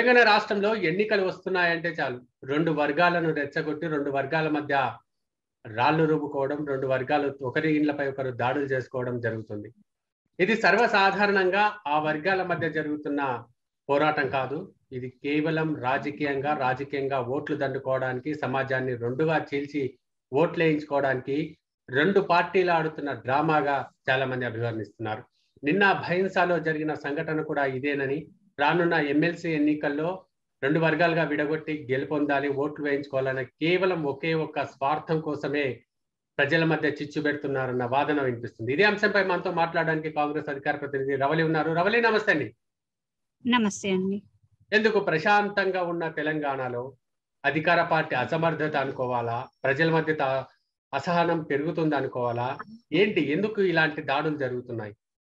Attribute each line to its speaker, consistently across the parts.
Speaker 1: తెలంగాణ రాష్ట్రంలో ఎన్నికలు వస్తున్నాయంటే చాలు రెండు వర్గాలను రెచ్చగొట్టి రెండు వర్గాల మధ్య రాళ్లు రుబ్బుకోవడం రెండు వర్గాలు ఒకరి ఇండ్లపై ఒకరు దాడులు చేసుకోవడం జరుగుతుంది ఇది సర్వసాధారణంగా ఆ వర్గాల మధ్య జరుగుతున్న పోరాటం కాదు ఇది కేవలం రాజకీయంగా రాజకీయంగా ఓట్లు దండుకోవడానికి సమాజాన్ని రెండుగా చీల్చి ఓట్లు వేయించుకోవడానికి రెండు పార్టీలు ఆడుతున్న డ్రామాగా చాలా మంది అభివర్ణిస్తున్నారు నిన్న భైన్సాలో జరిగిన సంఘటన కూడా ఇదేనని రానున్న ఎమ్మెల్సీ ఎన్నికల్లో రెండు వర్గాలుగా విడగొట్టి గెలుపొందాలి ఓట్లు వేయించుకోవాలనే కేవలం ఒకే ఒక్క స్వార్థం కోసమే ప్రజల మధ్య చిచ్చు పెడుతున్నారన్న వాదన వినిపిస్తుంది ఇదే అంశంపై మనతో మాట్లాడడానికి కాంగ్రెస్ అధికార ప్రతినిధి రవలి ఉన్నారు రవలి నమస్తే అండి
Speaker 2: నమస్తే అండి
Speaker 1: ఎందుకు ప్రశాంతంగా ఉన్న తెలంగాణలో అధికార పార్టీ అసమర్థత అనుకోవాలా ప్రజల మధ్య త- అసహనం పెరుగుతుంది అనుకోవాలా ఏంటి ఎందుకు ఇలాంటి దాడులు జరుగుతున్నాయి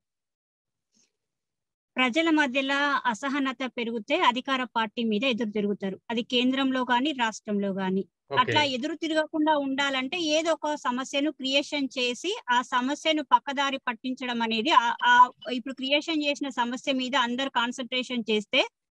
Speaker 2: ప్రజల మధ్యలో అసహనత పెరిగితే అధికార పార్టీ మీద ఎదురు తిరుగుతారు అది కేంద్రంలో గాని రాష్ట్రంలో గాని
Speaker 1: ఓకే
Speaker 2: అట్లా ఎదురు తిరగకుండా ఉండాలంటే ఏదో ఒక సమస్యను క్రియేషన్ చేసి ఆ సమస్యను పక్కదారి పట్టించడం అనేది ఆ- ఆ ఇప్పుడు క్రియేషన్ చేసిన సమస్య మీద అందరు కాన్సన్ట్రేషన్ చేస్తే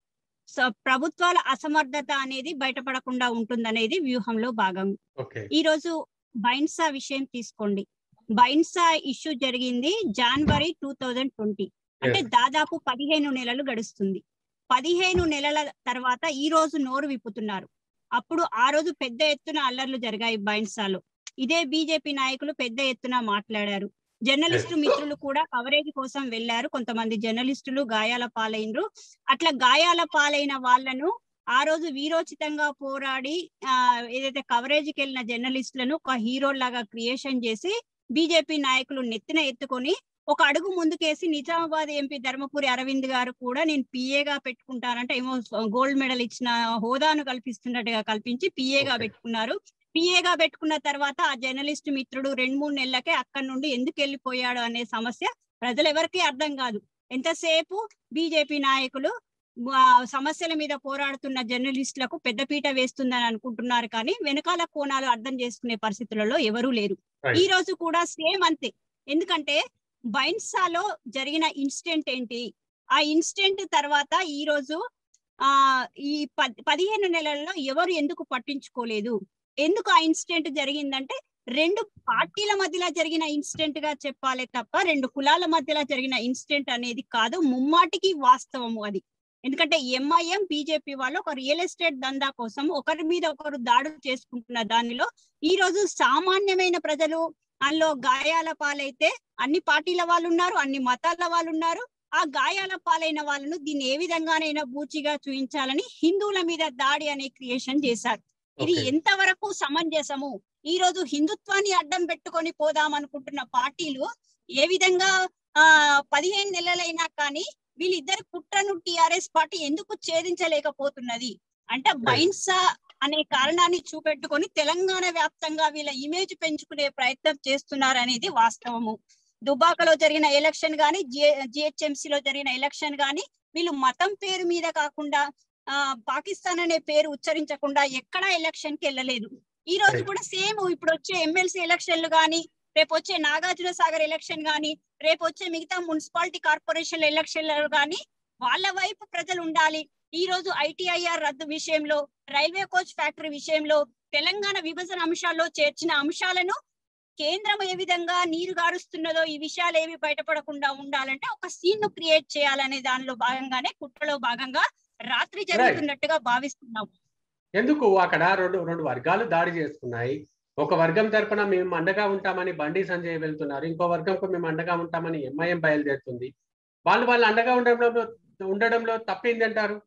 Speaker 2: స- ప్రభుత్వాల అసమర్థత అనేది బయటపడకుండా ఉంటుందనేది వ్యూహంలో భాగం
Speaker 1: ఓకే
Speaker 2: ఈ రోజు బైన్సా విషయం తీసుకోండి బైన్సా ఇష్యూ జరిగింది జనవరి టూ థౌజండ్ ట్వంటీ అంటే దాదాపు పదిహేను నెలలు గడుస్తుంది పదిహేను నెలల తర్వాత ఈ రోజు నోరు విప్పుతున్నారు అప్పుడు ఆ రోజు పెద్ద ఎత్తున అల్లర్లు జరిగాయి బైన్సాలో ఇదే బీజేపీ నాయకులు పెద్ద ఎత్తున మాట్లాడారు జర్నలిస్టు మిత్రులు కూడా కవరేజ్ కోసం వెళ్లారు కొంతమంది జర్నలిస్టులు గాయాల పాలైనరు అట్లా గాయాల పాలైన వాళ్ళను ఆ రోజు వీరోచితంగా పోరాడి ఆ ఏదైతే కవరేజ్ కి వెళ్ళిన జర్నలిస్టులను ఒక హీరో లాగా క్రియేషన్ చేసి బీజేపీ నాయకులు నెత్తిన ఎత్తుకొని ఒక అడుగు ముందుకేసి నిజామాబాద్ ఎంపీ ధర్మపురి అరవింద్ గారు కూడా నేను పిఏగా పెట్టుకుంటానంటే ఏమో గోల్డ్ మెడల్ ఇచ్చిన హోదాను కల్పిస్తున్నట్టుగా కల్పించి పిఏగా
Speaker 1: Okay.
Speaker 2: పెట్టుకున్నారు పిఏగా పెట్టుకున్న తర్వాత ఆ జర్నలిస్ట్ మిత్రుడు రెండు మూడు నెలలకే అక్కడి నుండి ఎందుకు వెళ్ళిపోయాడు అనే సమస్య ప్రజలు ఎవరికీ అర్థం కాదు ఎంతసేపు బీజేపీ నాయకులు ఆ, సమస్యల మీద పోరాడుతున్న జర్నలిస్టులకు పెద్దపీట వేస్తుందని అనుకుంటున్నారు కానీ వెనకాల కోణాలు అర్థం చేసుకునే పరిస్థితులలో ఎవరూ లేరు
Speaker 1: Right.
Speaker 2: ఈ రోజు కూడా సేమ్ అంతే ఎందుకంటే బైన్సాలో జరిగిన ఇన్సిడెంట్ ఏంటి ఆ ఇన్సిడెంట్ తర్వాత ఈ రోజు ఆ ఈ పద్- పదిహేను నెలల్లో ఎవరు ఎందుకు పట్టించుకోలేదు ఎందుకు ఆ ఇన్సిడెంట్ జరిగిందంటే రెండు పార్టీల మధ్యలో జరిగిన ఇన్సిడెంట్ గా చెప్పాలి తప్ప రెండు కులాల మధ్యలో జరిగిన ఇన్సిడెంట్ అనేది కాదు ముమ్మాటికి వాస్తవము అది ఎందుకంటే ఎంఐఎం బీజేపీ వాళ్ళు ఒక రియల్ ఎస్టేట్ దందా కోసం ఒకరి మీద ఒకరు దాడులు చేసుకుంటున్న దానిలో ఈ రోజు సామాన్యమైన ప్రజలు అందులో గాయాల పాలైతే అన్ని పార్టీల వాళ్ళు ఉన్నారు అన్ని మతాల వాళ్ళు ఉన్నారు ఆ గాయాల పాలైన వాళ్ళను దీన్ని ఏ విధంగానైనా బూచిగా చూపించాలని హిందువుల మీద దాడి అనే క్రియేషన్ చేశారు ఇది
Speaker 1: ఓకే.
Speaker 2: ఎంతవరకు సమంజసము ఈ రోజు హిందుత్వాన్ని అడ్డం పెట్టుకొని పోదాం అనుకుంటున్న పార్టీలు ఏ విధంగా ఆ పదిహేను నెలలైనా కానీ వీళ్ళిద్దరి కుట్రను టిఆర్ఎస్ పార్టీ ఎందుకు ఛేదించలేకపోతున్నది అంటే బైన్సా అనే కారణాన్ని చూపెట్టుకొని తెలంగాణ వ్యాప్తంగా వీళ్ళ ఇమేజ్ పెంచుకునే ప్రయత్నం చేస్తున్నారు అనేది వాస్తవము దుబాకలో జరిగిన ఎలక్షన్ గాని జిహెచ్ఎంసీ లో జరిగిన ఎలక్షన్ గాని వీళ్ళు మతం పేరు మీద కాకుండా ఆ పాకిస్తాన్ అనే పేరు ఉచ్చరించకుండా ఎక్కడా ఎలక్షన్ కి వెళ్ళలేదు ఈ రోజు
Speaker 1: Right.
Speaker 2: కూడా సేమ్ ఇప్పుడు వచ్చే ఎమ్మెల్సీ ఎలక్షన్లు గాని రేపు వచ్చే నాగార్జున సాగర్ ఎలక్షన్ గాని రేపు వచ్చే మిగతా మున్సిపాలిటీ కార్పొరేషన్ ఎలక్షన్లు గాని వాళ్ళ వైపు ప్రజలు ఉండాలి ఈ రోజు ఐటీఐఆర్ రద్దు విషయంలో రైల్వే కోచ్ ఫ్యాక్టరీ విషయంలో తెలంగాణ విభజన అంశాల్లో చేర్చిన అంశాలను కేంద్రం ఏ విధంగా నీరు గారుస్తున్నదో ఈ విషయాలు ఏవి బయటపడకుండా ఉండాలంటే ఒక సీన్ ను క్రియేట్ చేయాలనే దానిలో భాగంగానే కుట్రలో భాగంగా రాత్రి జరుగుతున్నట్టుగా భావిస్తున్నాం
Speaker 1: ఎందుకు అక్కడ రెండు రెండు వర్గాలు దాడి చేసుకున్నాయి ఒక వర్గం తరపున మేము అండగా ఉంటామని బండి సంజయ్ వెళ్తున్నారు ఇంకో వర్గంకు మేము అండగా ఉంటామని ఎంఐఎం బయలుదేరుతుంది వాళ్ళు వాళ్ళు అండగా ఉండడంలో ఉండడంలో తప్పేంది అంటారు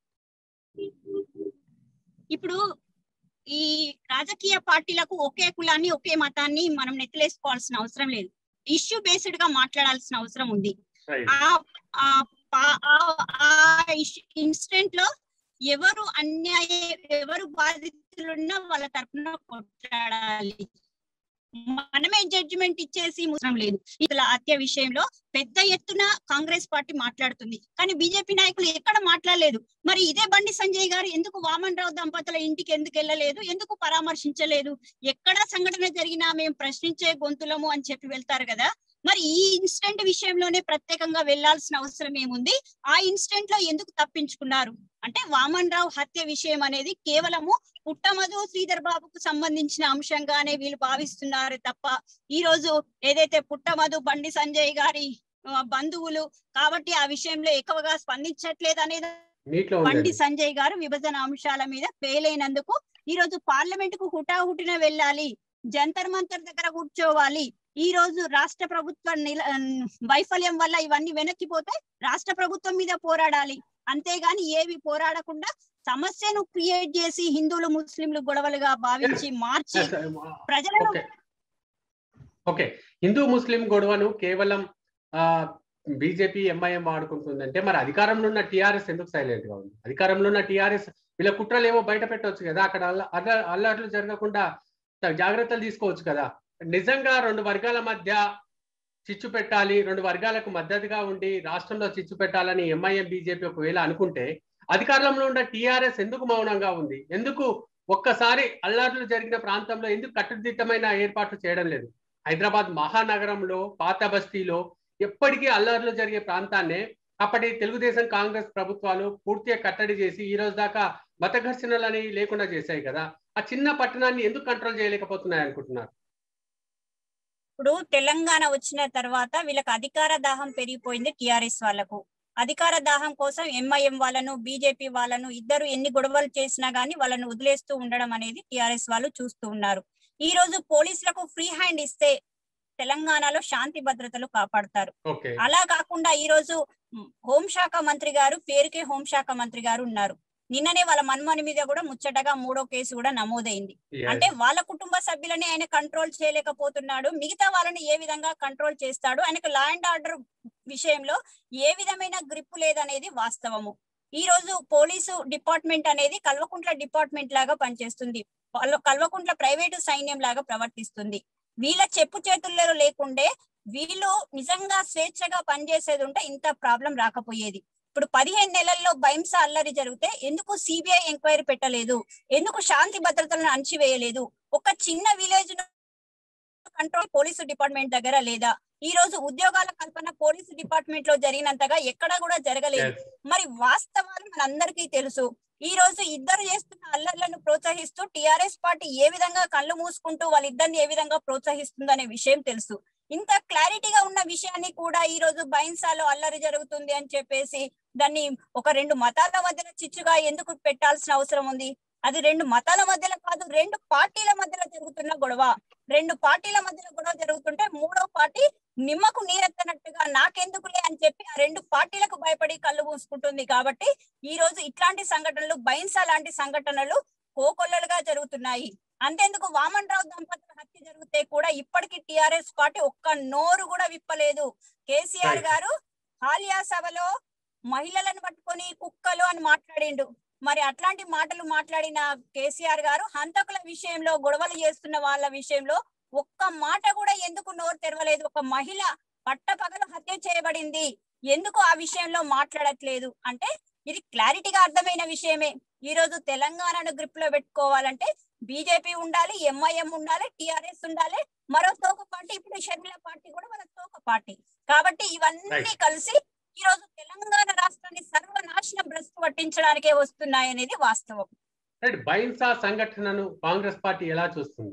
Speaker 2: ఇప్పుడు ఈ రాజకీయ పార్టీలకు ఒకే కులాన్ని ఒకే మతాన్ని మనం నెత్తిలేసుకోవాల్సిన అవసరం లేదు ఇష్యూ బేస్డ్ గా మాట్లాడాల్సిన అవసరం ఉంది
Speaker 1: Right.
Speaker 2: ఆ ఆ పా- ఆ- ఆ ఇన్సిడెంట్ లో ఎవరు అన్యాయ ఎవరు బాధితులున్నా వాళ్ళ తరపున కొట్లాడాలి మనమే జడ్జిమెంట్ ఇచ్చేసి అవసరం లేదు ఇలా హత్య విషయంలో పెద్ద ఎత్తున కాంగ్రెస్ పార్టీ మాట్లాడుతుంది కానీ బీజేపీ నాయకులు ఎక్కడ మాట్లాడలేదు మరి ఇదే బండి సంజయ్ గారు ఎందుకు వామన్ రావు దంపతుల ఇంటికి ఎందుకు వెళ్ళలేదు ఎందుకు పరామర్శించలేదు ఎక్కడ సంఘటన జరిగినా మేము ప్రశ్నించే గొంతులము అని చెప్పి వెళ్తారు కదా మరి ఈ ఇన్సిడెంట్ విషయంలోనే ప్రత్యేకంగా వెళ్లాల్సిన అవసరం ఏముంది ఆ ఇన్సిడెంట్ లో ఎందుకు తప్పించుకున్నారు అంటే వామన్ రావు హత్య విషయం అనేది కేవలము పుట్టమధు శ్రీధర్ బాబుకు సంబంధించిన అంశంగానే వీళ్ళు భావిస్తున్నారు తప్ప ఈ రోజు ఏదైతే పుట్టమధు బండి సంజయ్ గారి ఆ, బంధువులు కాబట్టి ఆ విషయంలో ఎక్కువగా స్పందించట్లేదు అనేది
Speaker 1: నీటిలో
Speaker 2: బండి
Speaker 1: ఉంది
Speaker 2: సంజయ్ గారు విభజన అంశాల మీద ఫెయిల్ అయినందుకు ఈ రోజు పార్లమెంట్ కు హుటాహుటిన వెళ్ళాలి జంతర్ మంతర్ దగ్గర కూర్చోవాలి ఈ రోజు రాష్ట్ర ప్రభుత్వ నిల వైఫల్యం వల్ల ఇవన్నీ వెనక్కిపోతే రాష్ట్ర ప్రభుత్వం మీద పోరాడాలి అంతేగాని ఏవి పోరాడకుండా సమస్యను క్రియేట్ చేసి హిందువులు ముస్లింలు గొడవలుగా భావించి మార్చి ప్రజలను
Speaker 1: ఓకే ఓకే హిందూ ముస్లిం గొడవను కేవలం ఆ బీజేపీ ఎంఐఎం వాడుకుంటుందంటే మరి అధికారంలో ఉన్న టిఆర్ఎస్ ఎందుకు సైలెంట్ గా ఉంది అధికారంలో ఉన్న టిఆర్ఎస్ వీళ్ళ కుట్రలు ఏమో బయట పెట్టవచ్చు కదా అక్కడ అల్ల అల్ల- అల్లర్లు జరగకుండా త- జాగ్రత్తలు తీసుకోవచ్చు కదా నిజంగా రెండు వర్గాల మధ్య చిచ్చు పెట్టాలి రెండు వర్గాలకు మద్దతుగా ఉండి రాష్ట్రంలో చిచ్చు పెట్టాలని ఎంఐఎం బీజేపీ ఒకవేళ అనుకుంటే అధికారంలో ఉన్న టిఆర్ఎస్ ఎందుకు మౌనంగా ఉంది ఎందుకు ఒక్కసారి అల్లర్లు జరిగిన ప్రాంతంలో ఎందుకు కట్టుదిట్టమైన ఏర్పాట్లు చేయడం లేదు హైదరాబాద్ మహానగరంలో పాత బస్తీలో ఎప్పటికీ అల్లర్లు జరిగే ప్రాంతాన్నే అప్పటి తెలుగుదేశం కాంగ్రెస్ ప్రభుత్వాలు పూర్తిగా కట్టడి చేసి ఈ రోజు దాకా మత ఘర్షణలని లేకుండా చేశాయి కదా ఆ చిన్న పట్టణాన్ని ఎందుకు కంట్రోల్ చేయలేకపోతున్నాయి అనుకుంటున్నారు
Speaker 2: ఇప్పుడు తెలంగాణ వచ్చిన తర్వాత వీళ్ళకి అధికార దాహం పెరిగిపోయింది టిఆర్ఎస్ వాళ్ళకు అధికార దాహం కోసం ఎంఐఎం వాళ్ళను బీజేపీ వాళ్ళను ఇద్దరు ఎన్ని గొడవలు చేసినా గానీ వాళ్ళను వదిలేస్తూ ఉండడం అనేది టిఆర్ఎస్ వాళ్ళు చూస్తూ ఉన్నారు ఈ రోజు పోలీసులకు ఫ్రీ హ్యాండ్ ఇస్తే తెలంగాణలో శాంతి భద్రతలు కాపాడతారు
Speaker 1: ఓకే
Speaker 2: అలా కాకుండా ఈ రోజు మ్, హోంశాఖ మంత్రి గారు పేరుకే హోంశాఖ మంత్రి గారు ఉన్నారు నిన్ననే వాళ్ళ మన్మని మీద కూడా ముచ్చటగా మూడో కేసు కూడా నమోదైంది అంటే వాళ్ళ కుటుంబ సభ్యులని ఆయన కంట్రోల్ చేయలేకపోతున్నాడు మిగతా వాళ్ళని ఏ విధంగా కంట్రోల్ చేస్తాడు ఆయనకు లా అండ్ ఆర్డర్ విషయంలో ఏ విధమైన గ్రిప్ లేదనేది వాస్తవము ఈ రోజు పోలీసు డిపార్ట్మెంట్ అనేది కల్వకుంట్ల డిపార్ట్మెంట్ లాగా పనిచేస్తుంది వాళ్ళ- కల్వకుంట్ల ప్రైవేటు సైన్యం లాగా ప్రవర్తిస్తుంది వీళ్ళ చెప్పు చేతుల్లో లేకుండే వీళ్ళు నిజంగా స్వేచ్ఛగా పనిచేసేది ఉంటే ఇంత ప్రాబ్లం రాకపోయేది ఇప్పుడు పదిహేను నెలల్లో బైంస అల్లరి జరిగితే ఎందుకు సిబిఐ ఎంక్వైరీ పెట్టలేదు ఎందుకు శాంతి భద్రతలను అణచివేయలేదు ఒక చిన్న విలేజ్ కంట్రోల్ పోలీసు డిపార్ట్మెంట్ దగ్గర లేదా ఈ రోజు ఉద్యోగాల కల్పన పోలీసు డిపార్ట్మెంట్ లో జరిగినంతగా ఎక్కడా కూడా జరగలేదు మరి వాస్తవాలు మనందరికీ తెలుసు ఈ రోజు ఇద్దరు చేస్తున్న అల్లర్లను ప్రోత్సహిస్తూ టిఆర్ఎస్ పార్టీ ఏ విధంగా కళ్ళు మూసుకుంటూ వాళ్ళిద్దరిని ఏ విధంగా ప్రోత్సహిస్తుంది అనే విషయం తెలుసు ఇంత క్లారిటీగా ఉన్న విషయాన్ని కూడా ఈ రోజు బైన్సాలో అల్లరి జరుగుతుంది అని చెప్పేసి దాన్ని ఒక రెండు మతాల మధ్యన చిచ్చుగా ఎందుకు పెట్టాల్సిన అవసరం ఉంది అది రెండు మతాల మధ్యలో కాదు రెండు పార్టీల మధ్యలో జరుగుతున్న గొడవ రెండు పార్టీల మధ్యలో గొడవ జరుగుతుంటే మూడో పార్టీ నిమ్మకు నీరెత్తనట్టుగా నాకెందుకులే అని చెప్పి ఆ రెండు పార్టీలకు భయపడి కళ్ళు మూసుకుంటుంది కాబట్టి ఈ రోజు ఇట్లాంటి సంఘటనలు బైన్సా లాంటి సంఘటనలు కోకొల్లలుగా జరుగుతున్నాయి అంతేందుకు వామన్ రావు దంపతుల హత్య జరిగితే కూడా ఇప్పటికీ టిఆర్ఎస్ పార్టీ ఒక్క నోరు కూడా విప్పలేదు కేసీఆర్
Speaker 1: Right.
Speaker 2: గారు హాలియా సభలో మహిళలను పట్టుకొని కుక్కలు అని మాట్లాడిండు మరి అట్లాంటి మాటలు మాట్లాడిన కేసీఆర్ గారు హంతకుల విషయంలో గొడవలు చేస్తున్న వాళ్ళ విషయంలో ఒక్క మాట కూడా ఎందుకు నోరు తెరవలేదు ఒక మహిళ పట్టపగలు హత్య చేయబడింది ఎందుకు ఆ విషయంలో మాట్లాడట్లేదు అంటే ఇది క్లారిటీగా అర్థమైన విషయమే ఈ రోజు తెలంగాణను గ్రిప్ లో పెట్టుకోవాలంటే బీజేపీ ఉండాలి ఎంఐఎం ఉండాలి టిఆర్ఎస్ ఉండాలి మరో తోక పార్టీ ఇప్పుడు షర్మిల పార్టీ కూడా మన తోక పార్టీ కాబట్టి ఇవన్నీ
Speaker 1: Right.
Speaker 2: కలిసి ఈ రోజు తెలంగాణ రాష్ట్రాన్ని సర్వనాశనం భ్రష్టు పట్టించడానికే వస్తున్నాయనేది వాస్తవం
Speaker 1: రైట్ బైన్సా సంఘటనను కాంగ్రెస్ పార్టీ ఎలా చూస్తుంది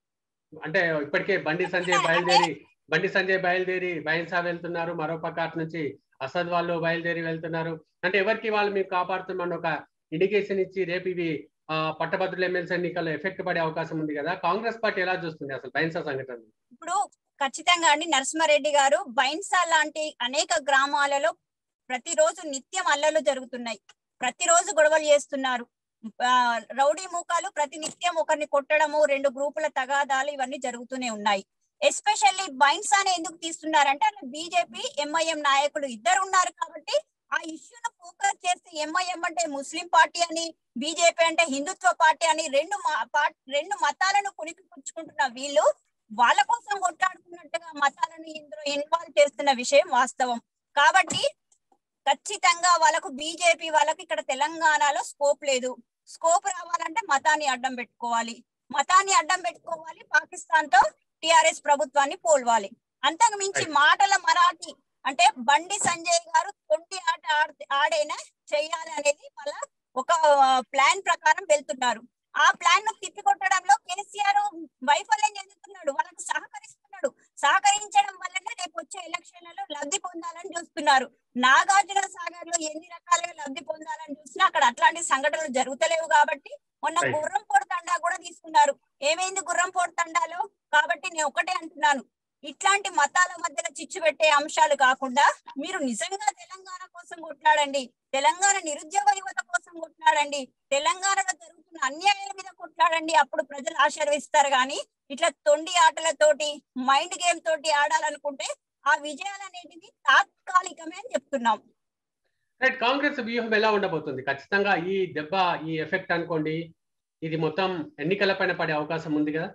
Speaker 1: అంటే ఇప్పటికే బండి సంజయ్ బయలుదేరి బండి సంజయ్ బయలుదేరి బైన్సా వెళ్తున్నారు మరో పక్క అటు నుంచి అసద్ వాళ్ళు బయలుదేరి వెళ్తున్నారు అంటే ఎవరికి వాళ్ళు మీకు కాపాడుతున్నామని ఒక ఇండికేషన్ ఇచ్చి రేపు ఇవి ఆ, పట్టభద్రుల ఎమ్మెల్సీ ఎన్నికల్లో ఎఫెక్ట్ పడే అవకాశం ఉంది కదా కాంగ్రెస్ పార్టీ ఎలా చూస్తుంది అసలు బైన్సా సంఘటన
Speaker 2: ఇప్పుడు ఖచ్చితంగా అండి నరసింహారెడ్డి గారు బైన్సా లాంటి అనేక గ్రామాలలో ప్రతిరోజు నిత్యం అల్లలు జరుగుతున్నాయి ప్రతిరోజు గొడవలు చేస్తున్నారు ఆ, రౌడీ మూకాలు ప్రతి నిత్యం ఒకరిని కొట్టడము రెండు గ్రూపుల తగాదాలు ఇవన్నీ జరుగుతూనే ఉన్నాయి ఎస్పెషల్లీ బైన్సాని ఎందుకు తీస్తున్నారంటే అలా బీజేపీ ఎంఐఎం నాయకులు ఇద్దరు ఉన్నారు కాబట్టి ఆ ఇష్యూను ఫోకస్ చేసి ఎంఐఎం అంటే ముస్లిం పార్టీ అని బీజేపీ అంటే హిందుత్వ పార్టీ అని రెండు మా- పా- రెండు మతాలను పుణికిపుచ్చుకుంటున్న వీళ్ళు వాళ్ళ కోసం కొట్లాడుతున్నట్టుగా మతాలను ఇందులో ఇన్వాల్వ్ చేస్తున్న విషయం వాస్తవం కాబట్టి ఖచ్చితంగా వాళ్ళకు బీజేపీ వాళ్ళకి ఇక్కడ తెలంగాణలో స్కోప్ లేదు స్కోప్ రావాలంటే మతాన్ని అడ్డం పెట్టుకోవాలి మతాన్ని అడ్డం పెట్టుకోవాలి పాకిస్తాన్ తో టిఆర్ఎస్ ప్రభుత్వాన్ని పోల్వాలి
Speaker 3: అంతకు మించి మాటల మరాఠీ అంటే బండి సంజయ్ గారు తొంటి ఆట ఆడ- ఆడైనా చేయాలి అనేది వాళ్ళ ఒక ప్లాన్ ప్రకారం వెళ్తున్నారు ఆ ప్లాన్ ను తిప్పికొట్టడంలో కేసీఆర్ వైఫల్యం చెందుతున్నాడు వాళ్ళకు సహకరిస్తున్నాడు సహకరించడం వల్లనే రేపు వచ్చే ఎలక్షన్లలో లబ్ధి పొందాలని చూస్తున్నారు నాగార్జున సాగర్ లో ఎన్ని రకాలుగా లబ్ధి పొందాలని చూసినా అక్కడ అట్లాంటి సంఘటనలు జరుగుతలేవు కాబట్టి మొన్న
Speaker 1: Right.
Speaker 3: గుర్రంపోడు తండా కూడా తీసుకున్నారు ఏమైంది గుర్రంపోడు తండాలో కాబట్టి నేను ఒకటే అంటున్నాను ఇట్లాంటి మతాల మధ్యలో చిచ్చు పెట్టే అంశాలు కాకుండా మీరు నిజంగా తెలంగాణ కోసం కొట్లాడండి తెలంగాణ నిరుద్యోగ యువత కోసం కొట్లాడండి తెలంగాణలో జరుగుతున్న అన్యాయాల మీద కొట్లాడండి అప్పుడు ప్రజలు ఆశీర్వదిస్తారు కానీ ఇట్లా తొండి ఆటలతోటి మైండ్ గేమ్ తోటి ఆడాలనుకుంటే ఆ విజయాలు అనేటివి తాత్కాలికమే అని చెప్తున్నాం
Speaker 1: రైట్ కాంగ్రెస్ వ్యూహం ఎలా ఉండబోతుంది ఖచ్చితంగా ఈ దెబ్బ ఈ ఎఫెక్ట్ అనుకోండి ఇది మొత్తం ఎన్నికల పైన పడే అవకాశం ఉంది కదా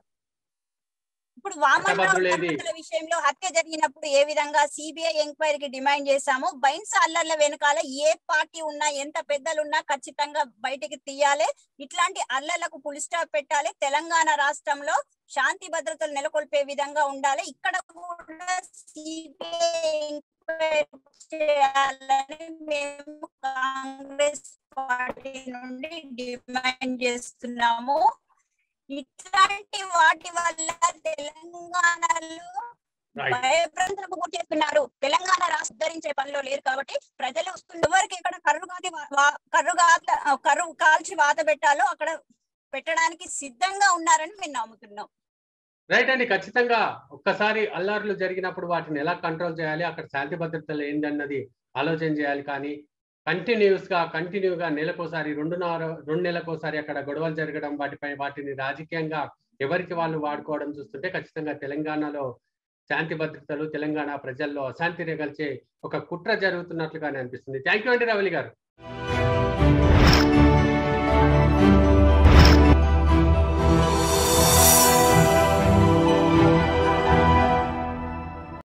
Speaker 3: ఇప్పుడు వామన్ రావు
Speaker 1: పట్టభద్రులు ఏది?
Speaker 3: దంపతుల విషయంలో హత్య జరిగినప్పుడు ఏ విధంగా సిబిఐ ఎంక్వైరీకి డిమాండ్ చేశామో బైన్స్ అల్లర్ల వెనకాల ఏ పార్టీ ఉన్నా ఎంత పెద్దలున్నా ఖచ్చితంగా బయటికి తీయాలి ఇట్లాంటి అల్లర్లకు పులి స్టాప్ పెట్టాలి తెలంగాణ రాష్ట్రంలో శాంతి భద్రతలు నెలకొల్పే విధంగా ఉండాలి ఇక్కడ కూడా సిబిఐ ఎంక్వైరీ చేయాలని మేము కాంగ్రెస్ పార్టీ నుండి డిమాండ్ చేస్తున్నాము ఇట్లాంటి వాటి వల్ల తెలంగాణలో
Speaker 1: రైట్
Speaker 3: భయభ్రాంతులకు గురి చేస్తున్నారు తెలంగాణ రాష్ట్ర ధరించే పనిలో లేరు కాబట్టి ప్రజలు వస్తున్న ఎవరికి ఎక్కడ కర్రు కాది కర్రు గా- కర్రు కాల్చి వాత పెట్టాలో అక్కడ పెట్టడానికి సిద్ధంగా ఉన్నారని మేము నమ్ముతున్నాం
Speaker 1: రైట్ అండి ఖచ్చితంగా ఒక్కసారి అల్లర్లు జరిగినప్పుడు వాటిని ఎలా కంట్రోల్ చేయాలి అక్కడ శాంతి భద్రతలు ఏందన్నది ఆలోచన చేయాలి కానీ కంటిన్యూస్ గా కంటిన్యూగా నెలకోసారి రెండున్నర రెండు నెలకోసారి అక్కడ గొడవలు జరగడం వాటిపై వాటిని రాజకీయంగా ఎవరికి వాళ్ళు వాడుకోవడం చూస్తుంటే ఖచ్చితంగా తెలంగాణలో శాంతి భద్రతలు తెలంగాణ ప్రజల్లో అశాంతి రేగల్చే ఒక కుట్ర జరుగుతున్నట్లుగానే అనిపిస్తుంది థ్యాంక్ యూ అండి రవలి గారు